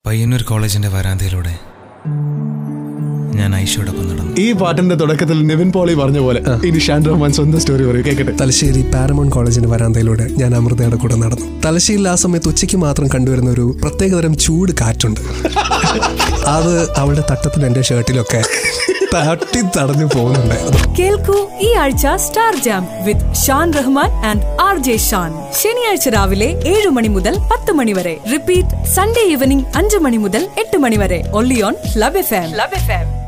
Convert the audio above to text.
പയ്യന്നൂർ കോളേജിന്റെ വരാന്തയിലൂടെ ഞാൻ ഐഷയോടൊപ്പം നടന്നു ഈ പാട്ടിന്റെ തുടക്കത്തിൽ നിവിൻ പോളി പറഞ്ഞ പോലെ ഇനി ഷാൻ റഹ്മാൻ സ്വന്തം സ്റ്റോറി പറയൂ കേക്കട്ടെ തലശ്ശേരി പാരമൗണ്ട് കോളേജിന്റെ വരാന്തയിലൂടെ ഞാൻ അമൃതയുടെ കൂടെ നടന്നു തലശ്ശേരിയിൽ ആ സമയത്ത് ഉച്ചയ്ക്ക് മാത്രം കണ്ടുവരുന്ന ഒരു പ്രത്യേകതരം ചൂട് കാറ്റുണ്ട് അത് അവളുടെ തട്ടത്തിൽ എന്റെ ഷർട്ടിലൊക്കെ തട്ടി തടഞ്ഞു പോകുന്നുണ്ടായിരുന്നു കേൾക്കൂ ഈ ആഴ്ച star jam with Shan Rahman and R J Shan ശനിയാഴ്ച രാവിലെ ഏഴ് മണി മുതൽ പത്ത് മണി വരെ റിപ്പീറ്റ് സൺഡേ ഈവനിംഗ് അഞ്ച് മണി മുതൽ എട്ട് മണി വരെ only on love F M love F M